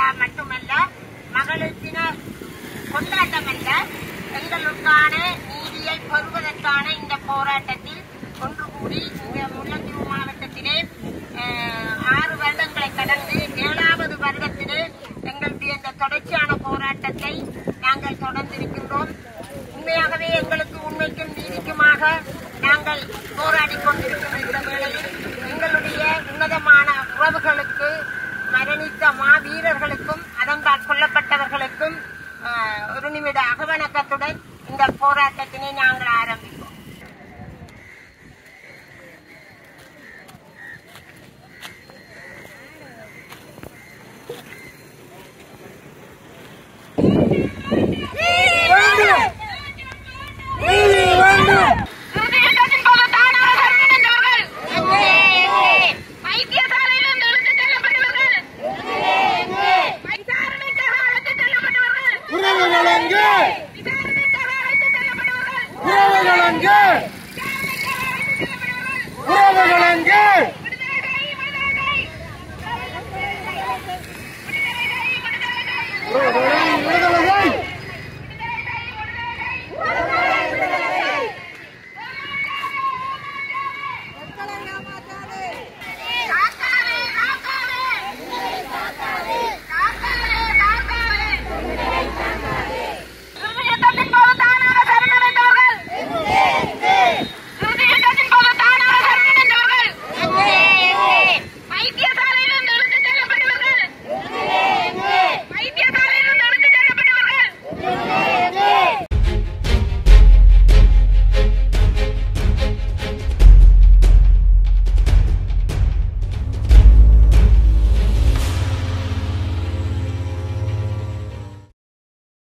விழா மட்டுமல்ல மகளிர் தின கொண்டாட்டம் அல்ல எங்களுக்கான நீதியை பெறுவதற்கான இந்த போராட்டத்தில் ஒன்று கூடி இந்த முல்லைத்தீவு மாவட்டத்திலே அஹ், ஆறு வருடங்களை கடந்து ஏழாவது வருடத்திலே எங்களுடைய இந்த தொடர்ச்சியான போராட்டத்தை நாங்கள் தொடர்ந்திருக்கின்றோம் உண்மையாகவே எங்களுக்கு உண்மைக்கும் நீதிக்குமாக நாங்கள் போராடி கொண்டிருக்கின்ற இந்த வேளையில் எங்களுடைய உன்னதமான உறவுகளுக்கு மரணித்த மாவீரர்களுக்கும் அதன்பால் கொல்லப்பட்டவர்களுக்கும் ஆஹ், ஒரு நிமிட அகவணக்கத்துடன் இந்த போராட்டத்தினை நாங்கள் ஆரம்பிக்கிறோம்